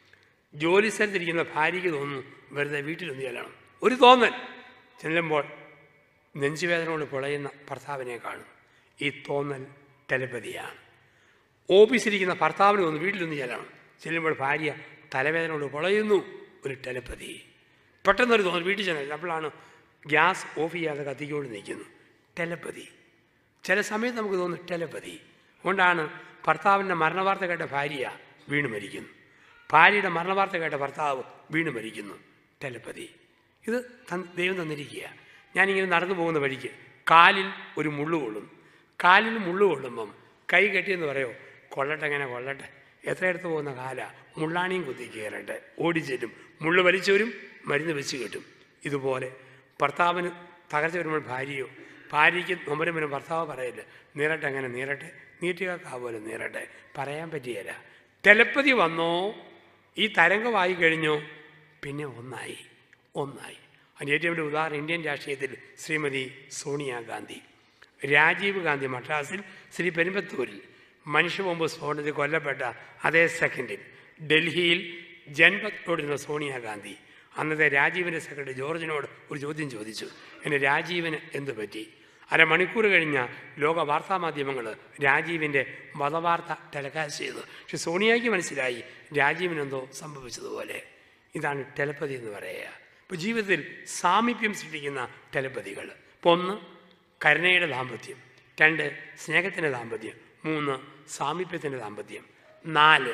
ജോലി സ്ഥലത്തിരിക്കുന്ന ഭാര്യയ്ക്ക് തോന്നുന്നു വെറുതെ വീട്ടിലൊന്ന് ചെല്ലണം ഒരു തോന്നൽ ചെല്ലുമ്പോൾ നെഞ്ചുവേദന കൊണ്ട് പൊളയുന്ന ഭർത്താവിനെ കാണും ഈ തോന്നൽ ടെലപ്പതിയാണ് ഓഫീസിലിരിക്കുന്ന ഭർത്താവിന് തോന്നുന്നു വീട്ടിലൊന്ന് ചെല്ലണം ചെല്ലുമ്പോൾ ഭാര്യ തലവേദന കൊണ്ട് പൊളയുന്നു ഒരു ടെലപ്പതി പെട്ടെന്നൊരു തോന്നൽ വീട്ടിൽ ചെന്നാൽ അപ്പോഴാണ് ഗ്യാസ് ഓഫ് ചെയ്യാതെ കത്തിക്കൊണ്ട് നിൽക്കുന്നു ടെലപ്പതി ചില സമയത്ത് നമുക്ക് തോന്നും ടെലപ്പതി അതുകൊണ്ടാണ് ഭർത്താവിൻ്റെ മരണവാർത്ത കേട്ട ഭാര്യ വീണ് മരിക്കുന്നു ഭാര്യയുടെ മരണവാർത്ത കേട്ട ഭർത്താവ് വീണ് മരിക്കുന്നു ടെലപ്പതി ഇത് തൻ- ദൈവം തന്നിരിക്കുക ഞാനിങ്ങനെ നടന്നു പോകുന്ന വഴിക്ക് കാലിൽ ഒരു മുള്ളു കൊള്ളും കാലിൽ മുള്ളു കൊള്ളുമ്പം കൈ കെട്ടിയെന്ന് പറയോ കൊള്ളട്ടെ എങ്ങനെ കൊള്ളട്ടെ എത്രയെടുത്ത് പോകുന്ന കാല മുള്ളാണിയും കുത്തി കയറട്ടെ ഓടിച്ചേരും മുള്ളു വലിച്ചവരും മരുന്ന് വെച്ച് കെട്ടും ഇതുപോലെ ഭർത്താവിന് തകർച്ച വരുമ്പോൾ ഭാര്യയോ ഭാര്യയ്ക്ക് നൊമ്പരം വരും ഭർത്താവ് പറയില്ല നീറട്ടെ അങ്ങനെ നീറട്ടെ നീട്ടുകാക്കാ പോലെ നീറട്ടെ പറയാൻ പറ്റിയല്ല തെലപ്പതി വന്നോ ഈ തരംഗമായി കഴിഞ്ഞോ പിന്നെ ഒന്നായി ഒന്നായി അതിൻ്റെ ഏറ്റവും വലിയ ഉദാഹരണം ഇന്ത്യൻ രാഷ്ട്രീയത്തിൽ ശ്രീമതി സോണിയാഗാന്ധി രാജീവ് ഗാന്ധി മദ്രാസിൽ ശ്രീ പെരുമ്പത്തൂരിൽ മനുഷ്യബോംബ് സ്ഫോടനത്തിൽ കൊല്ലപ്പെട്ട അതേ സെക്കൻഡിൽ ഡൽഹിയിൽ ജൻപത്തോടിരുന്ന സോണിയാഗാന്ധി അന്നത്തെ രാജീവിൻ്റെ സെക്രട്ടറി ജോർജിനോട് ഒരു ചോദ്യം ചോദിച്ചു എൻ്റെ രാജീവിന് എന്ത് പറ്റി അരമണിക്കൂർ കഴിഞ്ഞ ലോക വാർത്താ മാധ്യമങ്ങൾ രാജീവിൻ്റെ വധവാർത്ത ടെലികാസ്റ്റ് ചെയ്തു പക്ഷെ സോണിയയ്ക്ക് മനസ്സിലായി രാജീവിനെന്തോ സംഭവിച്ചതുപോലെ ഇതാണ് ടെലപ്പതി എന്ന് പറയുക ഇപ്പോൾ ജീവിതത്തിൽ സാമീപ്യം സൃഷ്ടിക്കുന്ന ടെലപ്പതികൾ ഇപ്പോൾ ഒന്ന് കരുണയുടെ ദാമ്പത്യം രണ്ട് സ്നേഹത്തിൻ്റെ ദാമ്പത്യം മൂന്ന് സാമീപ്യത്തിൻ്റെ ദാമ്പത്യം നാല്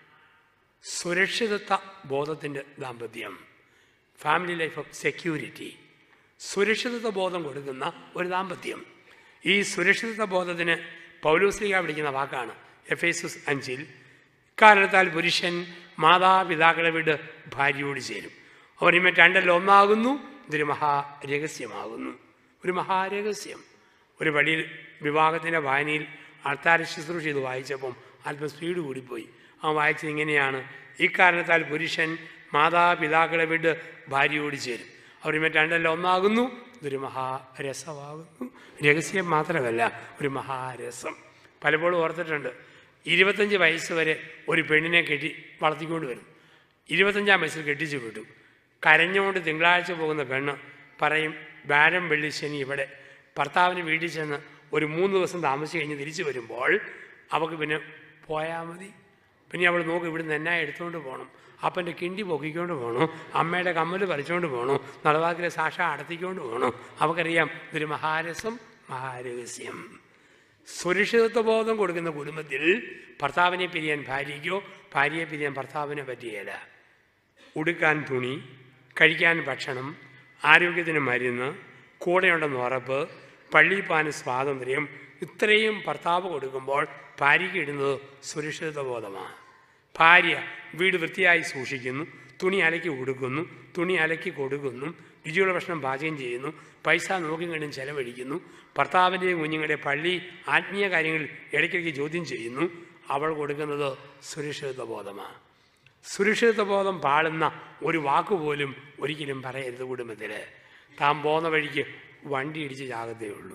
സുരക്ഷിതത്വ ബോധത്തിൻ്റെ ദാമ്പത്യം ഫാമിലി ലൈഫ് ഓഫ് സെക്യൂരിറ്റി സുരക്ഷിതത്വ ബോധം കൊടുക്കുന്ന ഒരു ദാമ്പത്യം ഈ സുരക്ഷിതത്വ ബോധത്തിന് പൗലോസ്ലിക വിളിക്കുന്ന വാക്കാണ് എഫ് എസുസ് അഞ്ചിൽ കാരണത്താൽ പുരുഷൻ മാതാപിതാക്കളെ വിട്ട് ഭാര്യയോട് ചേരും അവർ ഇമ്മ രണ്ടല്ല ഒന്നാകുന്നു ഇതൊരു മഹാരഹസ്യമാകുന്നു ഒരു മഹാരഹസ്യം ഒരു വഴിയിൽ വിവാഹത്തിൻ്റെ വായനയിൽ ആൾത്താര ശുശ്രൂഷ ചെയ്ത് വായിച്ചപ്പം അല്പം സ്പീഡ് കൂടിപ്പോയി ആ വായിച്ചത് ഇങ്ങനെയാണ് ഇക്കാരണത്താൽ പുരുഷൻ മാതാപിതാക്കളെ വിട്ട് ഭാര്യയോട് ചേരും അവർ ഇമ്മ രണ്ടല്ല ഒന്നാകുന്നു ഇതൊരു മഹാരസമാകുന്നു രഹസ്യം മാത്രമല്ല ഒരു മഹാരസം പലപ്പോഴും ഓർത്തിട്ടുണ്ട് ഇരുപത്തഞ്ച് വയസ്സ് വരെ ഒരു പെണ്ണിനെ കെട്ടി വളർത്തിക്കൊണ്ട് വരും ഇരുപത്തഞ്ചാം വയസ്സിൽ കെട്ടിച്ചു വിട്ടു കരഞ്ഞുകൊണ്ട് തിങ്കളാഴ്ച പോകുന്ന പെണ്ണ് പറയും വ്യാഴം വെള്ളി ശനി ഇവിടെ ഭർത്താവിന് വീട്ടിൽ ചെന്ന് ഒരു മൂന്ന് ദിവസം താമസിച്ച് കഴിഞ്ഞ് തിരിച്ചു വരുമ്പോൾ അവൾക്ക് പിന്നെ പോയാൽ മതി പിന്നെ അവൾ നോക്കും ഇവിടുന്ന് എന്നാ എടുത്തുകൊണ്ട് പോകണം അപ്പൻ്റെ കിണ്ടി പൊക്കിക്കൊണ്ട് പോകണം അമ്മയുടെ കമ്മൽ പറിച്ചുകൊണ്ട് പോകണം നടവാക്കിലെ സാക്ഷ അടത്തിക്കൊണ്ട് പോകണം അവക്കറിയാം ഇതൊരു മഹാരസം മഹാരഹസ്യം സുരക്ഷിതത്വ ബോധം കൊടുക്കുന്ന കുടുംബത്തിൽ ഭർത്താവിനെ പിരിയാൻ ഭാര്യയ്ക്കോ ഭാര്യയെ പിരിയാൻ ഭർത്താവിനെ പറ്റിയല്ല ഉടുക്കാൻ തുണി കഴിക്കാൻ ഭക്ഷണം ആരോഗ്യത്തിന് മരുന്ന് കൂടെയുണ്ടെന്ന് ഉറപ്പ് പള്ളിപ്പാന് സ്വാതന്ത്ര്യം ഇത്രയും ഭർത്താവ് കൊടുക്കുമ്പോൾ ഭാര്യയ്ക്ക് ഇടുന്നത് സുരക്ഷിതത്വ ബോധമാണ് ഭാര്യ വീട് വൃത്തിയായി സൂക്ഷിക്കുന്നു തുണി അലക്കി കൊടുക്കുന്നു തുണി അലക്കി കൊടുക്കുന്നു രുചിയുള്ള ഭക്ഷണം പാചകം ചെയ്യുന്നു പൈസ നോക്കി കണ്ടും ചെലവഴിക്കുന്നു ഭർത്താവിൻ്റെയും കുഞ്ഞുങ്ങളുടെ പള്ളി ആത്മീയ കാര്യങ്ങളിൽ ഇടയ്ക്കിടയ്ക്ക് ചോദ്യം ചെയ്യുന്നു അവൾ കൊടുക്കുന്നത് സുരക്ഷിതത്വ ബോധമാണ് സുരക്ഷിതത്വ ബോധം പാളുന്ന ഒരു വാക്ക് പോലും ഒരിക്കലും പറയരുത് കുടുംബത്തിൽ താൻ പോകുന്ന വഴിക്ക് വണ്ടി ഇടിച്ച് ചാകത്തേ ഉള്ളൂ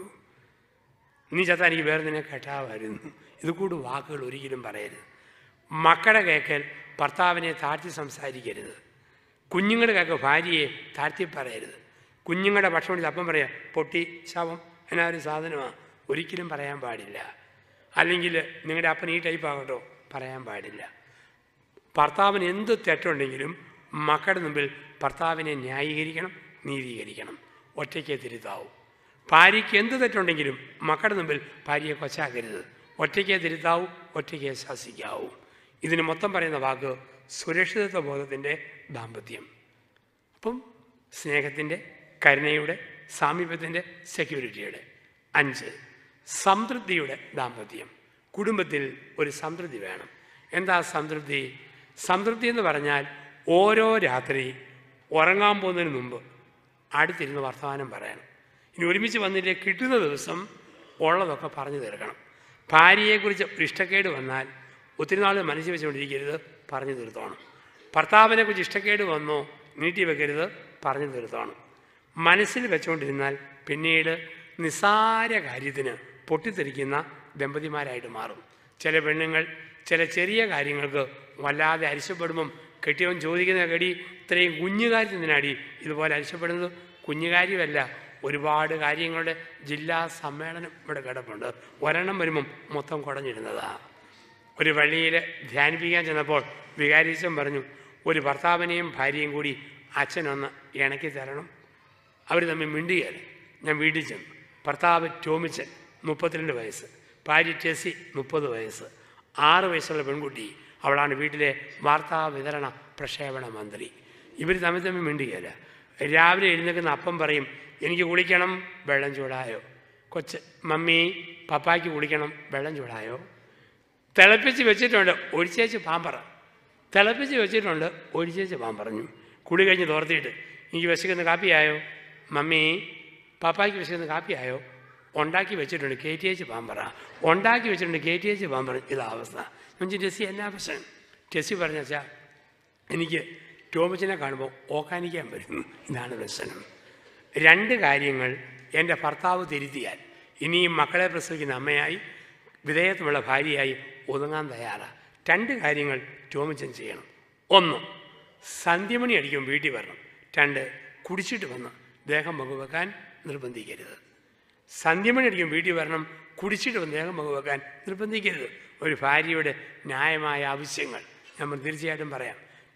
നീ ചത്താ എനിക്ക് വേറെ നിന്നെ കെട്ടാമായിരുന്നു ഇത് കൂട് വാക്കുകൾ ഒരിക്കലും പറയരുത് മക്കളുടെ കേക്കൽ ഭർത്താവിനെ താഴ്ത്തി സംസാരിക്കരുത് കുഞ്ഞുങ്ങളുടെ കേക്ക് ഭാര്യയെ താഴ്ത്തി പറയരുത് കുഞ്ഞുങ്ങളുടെ ഭക്ഷണം അപ്പം പറയാം പൊട്ടി ശവം എന്നാ ഒരു സാധനമാണ് ഒരിക്കലും പറയാൻ പാടില്ല അല്ലെങ്കിൽ നിങ്ങളുടെ അപ്പൻ ഈ ടൈപ്പ് ആകട്ടോ പറയാൻ പാടില്ല ഭർത്താവിന് എന്ത് തെറ്റുണ്ടെങ്കിലും മക്കളുടെ മുമ്പിൽ ഭർത്താവിനെ ന്യായീകരിക്കണം നീതീകരിക്കണം ഒറ്റയ്ക്ക് തിരുത്താവൂ ഭാര്യയ്ക്ക് എന്ത് തെറ്റുണ്ടെങ്കിലും മക്കളുടെ മുമ്പിൽ ഭാര്യയെ കൊച്ചാക്കരുത് ഒറ്റയ്ക്ക് തിരുത്താവൂ ഒറ്റയ്ക്ക് ശാസിക്കാവൂ ഇതിന് മൊത്തം പറയുന്ന വാക്ക് സുരക്ഷിതത്വ ബോധത്തിൻ്റെ ദാമ്പത്യം അപ്പം സ്നേഹത്തിൻ്റെ കരുണയുടെ സാമീപ്യത്തിൻ്റെ സെക്യൂരിറ്റിയുടെ അഞ്ച് സംതൃപ്തിയുടെ ദാമ്പത്യം കുടുംബത്തിൽ ഒരു സംതൃപ്തി വേണം എന്താ സംതൃപ്തി സംതൃപ്തി എന്ന് പറഞ്ഞാൽ ഓരോ രാത്രി ഉറങ്ങാൻ പോകുന്നതിന് മുമ്പ് അടുത്തിരുന്ന് വർത്തമാനം പറയണം ഇനി ഒരുമിച്ച് വന്നിട്ട് കിട്ടുന്ന ദിവസം ഉള്ളതൊക്കെ പറഞ്ഞു തീർക്കണം ഭാര്യയെക്കുറിച്ച് ഒരു ഇഷ്ടക്കേട് വന്നാൽ ഒത്തിരി നാൾ മനസ്സിൽ വെച്ചുകൊണ്ടിരിക്കരുത് പറഞ്ഞു തീർത്തോണം ഭർത്താവിനെക്കുറിച്ച് ഇഷ്ടക്കേട് വന്നോ നീട്ടി വെക്കരുത് പറഞ്ഞു തീർത്തോണം മനസ്സിൽ വെച്ചുകൊണ്ടിരുന്നാൽ പിന്നീട് നിസ്സാര കാര്യത്തിന് പൊട്ടിത്തെറിക്കുന്ന ദമ്പതിമാരായിട്ട് മാറും ചില പെണ്ണുങ്ങൾ ചില ചെറിയ കാര്യങ്ങൾക്ക് വല്ലാതെ അരിശപ്പെടുമ്പം കെട്ടിയവൻ ചോദിക്കുന്ന കടി ഇത്രയും കുഞ്ഞു കാര്യത്തിനാടി ഇതുപോലെ അരിശപ്പെടുന്നത് കുഞ്ഞു കാര്യമല്ല ഒരുപാട് കാര്യങ്ങളുടെ ജില്ലാ സമ്മേളനം ഇവിടെ കിടപ്പുണ്ട് ഒരെണ്ണം വരുമ്പം മൊത്തം കുടഞ്ഞിടുന്നതാണ് ഒരു വള്ളിയിൽ ധ്യാനിപ്പിക്കാൻ ചെന്നപ്പോൾ വികാരീച്ചൻ പറഞ്ഞു ഒരു ഭർത്താവിനെയും ഭാര്യയും കൂടി അച്ഛനൊന്ന് ഇണക്കി തരണം അവർ തമ്മിൽ മിണ്ടുകയല്ല ഞാൻ വീട്ടിൽ ചെന്നു ഭർത്താവ് ടോമിച്ചൻ മുപ്പത്തിരണ്ട് വയസ്സ് ഭാര്യ ടെസി മുപ്പത് വയസ്സ് ആറ് വയസ്സുള്ള പെൺകുട്ടി അവളാണ് വീട്ടിലെ വാർത്താ വിതരണ പ്രക്ഷേപണ മന്ത്രി ഇവർ തമ്മിൽ തമ്മിൽ മിണ്ടുകയല്ല രാവിലെ എഴുന്നേൽക്കുന്ന അപ്പം പറയും എനിക്ക് കുളിക്കണം വെള്ളം ചൂടായോ കൊച്ച് മമ്മി പപ്പായ്ക്ക് കുളിക്കണം വെള്ളം ചൂടായോ തിളപ്പിച്ച് വെച്ചിട്ടുണ്ട് ഒഴിച്ചേച്ച് പാമ്പറ തിളപ്പിച്ച് വെച്ചിട്ടുണ്ട് ഒഴിച്ചേച്ച് പാമ്പറഞ്ഞു കുളി കഴിഞ്ഞ് തോർത്തിയിട്ട് എനിക്ക് വിശക്കുന്ന കാപ്പിയായോ മമ്മി പാപ്പായ്ക്ക് വിശക്കുന്ന കാപ്പിയായോ ഉണ്ടാക്കി വെച്ചിട്ടുണ്ട് കെ ടി എച്ച് പാമ്പറ ഉണ്ടാക്കി വെച്ചിട്ടുണ്ട് കെ ടി എച്ച് പാമ്പറ ഇതാ അവസ്ഥ ഞാൻ ടെസ്സി എന്നാ പ്രശ്നം ടെസ്സി പറഞ്ഞ വെച്ചാൽ എനിക്ക് ടോമച്ചിനെ കാണുമ്പോൾ ഓക്കാനിക്കാൻ വരുന്നു ഇതാണ് പ്രശ്നം രണ്ട് കാര്യങ്ങൾ എൻ്റെ ഭർത്താവ് തിരുത്തിയാൽ ഇനിയും മക്കളെ പ്രസവിക്കുന്ന അമ്മയായി വിധേയത്വമുള്ള ഭാര്യയായി ഒതുങ്ങാൻ തയ്യാറാണ് രണ്ട് കാര്യങ്ങൾ ടോമിച്ചൻ ചെയ്യണം ഒന്ന് സന്ധ്യമണി അടിക്കും വീട്ടിൽ വരണം രണ്ട് കുടിച്ചിട്ട് വന്ന് ദേഹം പങ്കുവെക്കാൻ നിർബന്ധിക്കരുത് സന്ധ്യമണി അടിക്കും വീട്ടിൽ വരണം കുടിച്ചിട്ട് വന്ന് ദേഹം പങ്കുവെക്കാൻ നിർബന്ധിക്കരുത് ഒരു ഭാര്യയുടെ ന്യായമായ ആവശ്യങ്ങൾ നമ്മൾ തീർച്ചയായിട്ടും പറയാം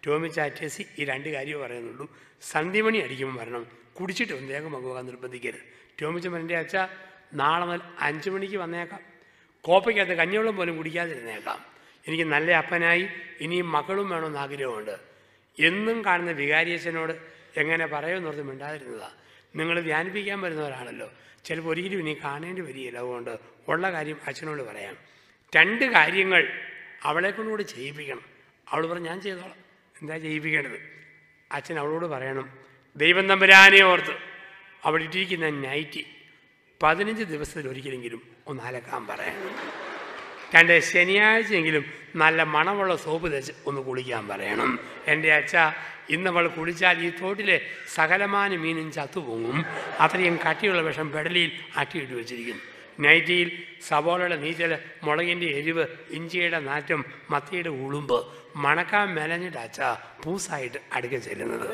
ടോമി ചാറ്റേസി ഈ രണ്ട് കാര്യമേ പറയുന്നുള്ളൂ സന്ധ്യമണി അടിക്കുമ്പോൾ വരണം കുടിച്ചിട്ട് വേഗം പങ്കുപോകാൻ നിർബന്ധിക്കരുത് ടോമിച്ചൻ എൻ്റെ അച്ഛ നാളെ മുതൽ അഞ്ച് മണിക്ക് വന്നേക്കാം കോപ്പയ്ക്കകത്ത് കഞ്ഞിവെള്ളം പോലും കുടിക്കാതിരുന്നേക്കാം എനിക്ക് നല്ല അപ്പനായി ഇനിയും മക്കളും വേണമെന്ന് ആഗ്രഹമുണ്ട് എന്നും കാണുന്ന വികാരിയച്ഛനോട് എങ്ങനെ പറയുമെന്നോർത്ത് മിണ്ടാതിരുന്നതാണ് നിങ്ങൾ ധ്യാനിപ്പിക്കാൻ വരുന്നവരാണല്ലോ ചിലപ്പോൾ ഒരിക്കലും ഇനി കാണേണ്ടി വരികയില്ല അതുകൊണ്ട് ഉള്ള കാര്യം അച്ഛനോട് പറയാം രണ്ട് കാര്യങ്ങൾ അവളെ കൊണ്ടുകൂടി ചെയ്യിപ്പിക്കണം അവൾ പറഞ്ഞു ഞാൻ ചെയ്തോളാം എന്താ ചെയ്യിപ്പിക്കേണ്ടത് അച്ഛൻ അവളോട് പറയണം ദൈവം തമ്പുരാനെ ഓർത്ത് അവിടെ ഇട്ടിരിക്കുന്ന നൈറ്റി പതിനഞ്ച് ദിവസത്തിൽ ഒരിക്കലെങ്കിലും ഒന്ന് അലക്കാൻ പറയണം രണ്ട് ശനിയാഴ്ചയെങ്കിലും നല്ല മണമുള്ള സോപ്പ് തേച്ച് ഒന്ന് കുളിക്കാൻ പറയണം എൻ്റെ അച്ഛ ഇന്നവൾ കുളിച്ചാൽ ഈ തോട്ടിലെ സകലമാന മീനും ചത്തുപോകും അത്രയും കട്ടിയുള്ള വിഷം പെടലിയിൽ അട്ടിയിട്ട് വെച്ചിരിക്കുന്നു നൈറ്റിയിൽ സവോളയുടെ നീറ്റൽ മുളകിൻ്റെ എരിവ് ഇഞ്ചിയുടെ നാറ്റം മത്തിയുടെ ഉളുമ്പ് മണക്കാൻ മെലഞ്ഞിട്ട് അച്ഛ പൂസായിട്ട് അടുക്ക ചെല്ലുന്നത്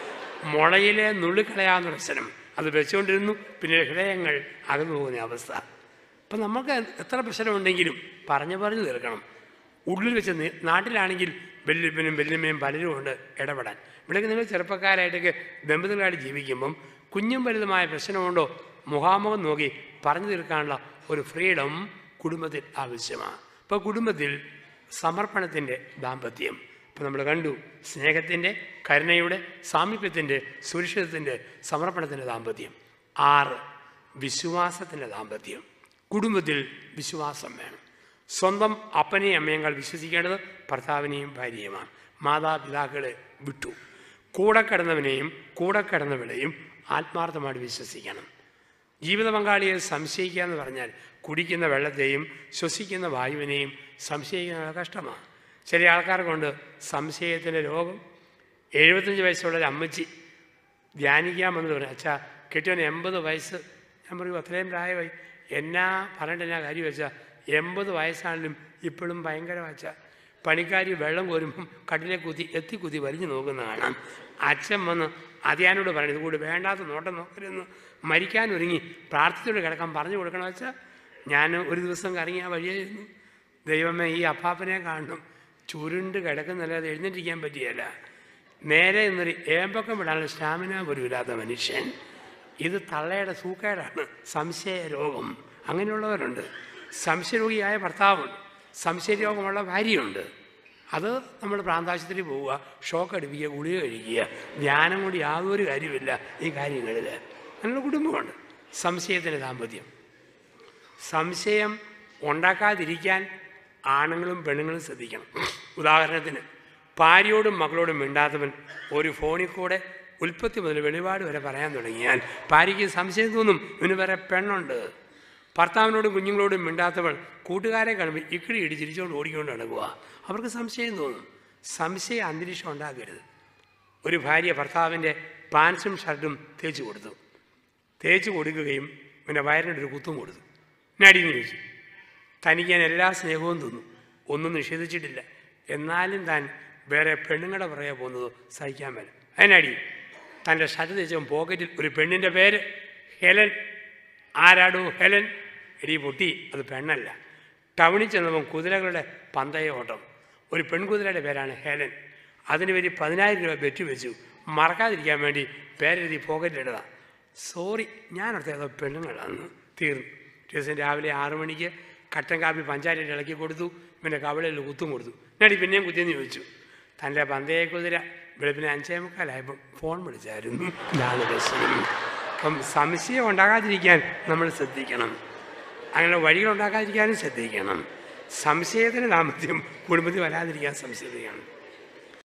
മുളയിലെ നുള്ളിക്കളയാവുന്ന ദർശനം അത് വെച്ചുകൊണ്ടിരുന്നു പിന്നെ ഹൃദയങ്ങൾ അകന്നു പോകുന്ന അവസ്ഥ അപ്പം നമുക്ക് എത്ര പ്രശ്നമുണ്ടെങ്കിലും പറഞ്ഞു പറഞ്ഞു തീർക്കണം ഉള്ളിൽ വെച്ച് നി- നാട്ടിലാണെങ്കിൽ വല്യപ്പനും വല്യമ്മയും പലരും ഉണ്ട് ഇടപെടാൻ ഇവിടേക്ക് നിങ്ങൾ ചെറുപ്പക്കാരായിട്ടൊക്കെ ദമ്പതികളായിട്ട് ജീവിക്കുമ്പം കുഞ്ഞും വലുതുമായ പ്രശ്നമുണ്ടോ മുഖാമുഖം നോക്കി പറഞ്ഞു തീർക്കാനുള്ള ഒരു ഫ്രീഡം കുടുംബത്തിൽ ആവശ്യമാണ് ഇപ്പോൾ കുടുംബത്തിൽ സമർപ്പണത്തിൻ്റെ ദാമ്പത്യം ഇപ്പോൾ നമ്മൾ കണ്ടു സ്നേഹത്തിൻ്റെ കരുണയുടെ സാമീപ്യത്തിൻ്റെ സുരക്ഷിതത്തിൻ്റെ സമർപ്പണത്തിൻ്റെ ദാമ്പത്യം ആറ് വിശ്വാസത്തിൻ്റെ ദാമ്പത്യം കുടുംബത്തിൽ വിശ്വാസം വേണം സ്വന്തം അപ്പനെയും അമ്മയേക്കാൾ വിശ്വസിക്കേണ്ടത് ഭർത്താവിനെയും ഭാര്യയുമാണ് മാതാപിതാക്കളെ വിട്ടു കൂടെ കിടന്നവനെയും കൂടെ കിടന്നവളെയും ആത്മാർത്ഥമായിട്ട് വിശ്വസിക്കണം ജീവിത പങ്കാളിയെ സംശയിക്കുക എന്ന് പറഞ്ഞാൽ കുടിക്കുന്ന വെള്ളത്തെയും ശ്വസിക്കുന്ന വായുവിനെയും സംശയിക്കുന്നത് കഷ്ടമാണ് ചില ആൾക്കാർക്കുണ്ട് സംശയത്തിൻ്റെ രോഗം എഴുപത്തഞ്ച് വയസ്സുള്ള ഒരു അമ്മച്ചി ധ്യാനിക്കാമെന്ന് പറഞ്ഞു അച്ഛാ കെട്ടിയവന് എൺപത് വയസ്സ് ഞാൻ പറയും അത്രയും പ്രായമായി എന്നാ പറഞ്ഞിട്ട് എന്നാ കാര്യം വെച്ചാൽ എൺപത് വയസ്സാണെങ്കിലും ഇപ്പോഴും ഭയങ്കര വച്ച പണിക്കാരി വെള്ളം കോരുമ്പം കട്ടിലെ കുത്തി എത്തി കുത്തി വലിഞ്ഞു നോക്കുന്ന കാണാം അച്ഛൻ വന്ന് അതിയാനോട് പറയണം ഇത് കൂടി വേണ്ടാത്ത നോട്ടം നോക്കരുതെന്ന് മരിക്കാൻ ഒരുങ്ങി പ്രാർത്ഥിച്ചോട് കിടക്കാൻ പറഞ്ഞു കൊടുക്കണം വെച്ചാൽ ഞാൻ ഒരു ദിവസം കറങ്ങി ആ വഴിയായിരുന്നു ദൈവമേ ഈ അപ്പാപ്പനെ കാണണം ചുരുണ്ട് കിടക്കുന്നല്ലാതെ എഴുന്നേറ്റിരിക്കാൻ പറ്റിയല്ല നേരെ എന്നൊരു ഏമ്പക്കം വിടാനുള്ള സ്റ്റാമിന പോലും ഇല്ലാത്ത മനുഷ്യൻ ഇത് തള്ളയുടെ സൂക്കേടാണ് സംശയ രോഗം അങ്ങനെയുള്ളവരുണ്ട് സംശയരോഗിയായ ഭർത്താവുണ്ട് സംശയരോഗമുള്ള ഭാര്യയുണ്ട് അത് നമ്മൾ പ്രാന്താശുപത്രിയിൽ പോവുക ഷോക്ക് അടിപ്പിക്കുക ഗുളിക കഴിക്കുക ധ്യാനം കൊണ്ട് യാതൊരു കാര്യമില്ല ഈ കാര്യങ്ങളിൽ അങ്ങനെ കുടുംബമുണ്ട് സംശയത്തിൻ്റെ ദാമ്പത്യം സംശയം ഉണ്ടാക്കാതിരിക്കാൻ ആണുങ്ങളും പെണ്ണുങ്ങളും ശ്രദ്ധിക്കണം ഉദാഹരണത്തിന് ഭാര്യയോടും മകളോടും മിണ്ടാത്തവൻ ഒരു ഫോണിൽ കൂടെ ഉൽപ്പത്തി മുതൽ വെളിപാട് വരെ പറയാൻ തുടങ്ങിയാൽ ഭാര്യയ്ക്ക് സംശയം തോന്നും ഇവന് വരെ പെണ്ണുണ്ട് ഭർത്താവിനോടും കുഞ്ഞുങ്ങളോടും മിണ്ടാത്തവൾ കൂട്ടുകാരെ കാണുമ്പോൾ ഇക്കിടി ഇടി ചിരിച്ചുകൊണ്ട് ഓടിക്കൊണ്ട് നടക്കുക അവർക്ക് സംശയം തോന്നും സംശയ അന്തരീക്ഷം ഉണ്ടാക്കരുത് ഒരു ഭാര്യ ഭർത്താവിൻ്റെ പാൻസും ഷർട്ടും തേച്ച് കൊടുത്തു തേച്ച് കൊടുക്കുകയും പിന്നെ വയറിനൊരു കുത്തും കൊടുത്തു നടിയെന്ന് ചോദിച്ചു തനിക്ക് ഞാൻ എല്ലാ സ്നേഹവും തന്നു ഒന്നും നിഷേധിച്ചിട്ടില്ല എന്നാലും താൻ വേറെ പെണ്ണുങ്ങളുടെ പുറകെ പോകുന്നത് സഹിക്കാൻ മേല അതിനടി തൻ്റെ ഷർട്ട് തേച്ചവൻ പോക്കറ്റിൽ ഒരു പെണ്ണിൻ്റെ പേര് ഹെലൻ ആരാടോ ഹെലൻ എടി പൊട്ടി അത് പെണ്ണല്ല ടൗണിൽ ചെന്നപ്പം കുതിരകളുടെ പന്തയ ഓട്ടം ഒരു പെൺകുതിരയുടെ പേരാണ് ഹെലൻ അതിന് വേണ്ടി പതിനായിരം രൂപ ബെറ്റ് വെച്ചു മറക്കാതിരിക്കാൻ വേണ്ടി പേരെഴുതി പോക്കറ്റിലിടതാണ് സോറി ഞാനടുത്ത ഏതോ പെണ്ണുങ്ങളാണ് തീർന്നു ദിവസം രാവിലെ ആറു മണിക്ക് കട്ടൻ കാപ്പി പഞ്ചായത്തിൽ ഇളക്കി കൊടുത്തു പിന്നെ കവളയിൽ കുത്തും കൊടുത്തു ഞാനീ പിന്നെയും കുത്തിയെന്ന് ചോദിച്ചു തൻ്റെ പന്തയ കുതിര വെളുപ്പിന് അഞ്ചേ മുക്കാലായപ്പം ഫോൺ വിളിച്ചായിരുന്നു ഇതാണ് ദർശനം അപ്പം സംശയം ഉണ്ടാകാതിരിക്കാൻ നമ്മൾ ശ്രദ്ധിക്കണം അങ്ങനെ വഴികൾ ഉണ്ടാക്കാതിരിക്കാനും ശ്രദ്ധിക്കണം സംശയത്തിന് ദാമ്പത്യം കുടുംബത്തിൽ വരാതിരിക്കാൻ ശ്രദ്ധിക്കണം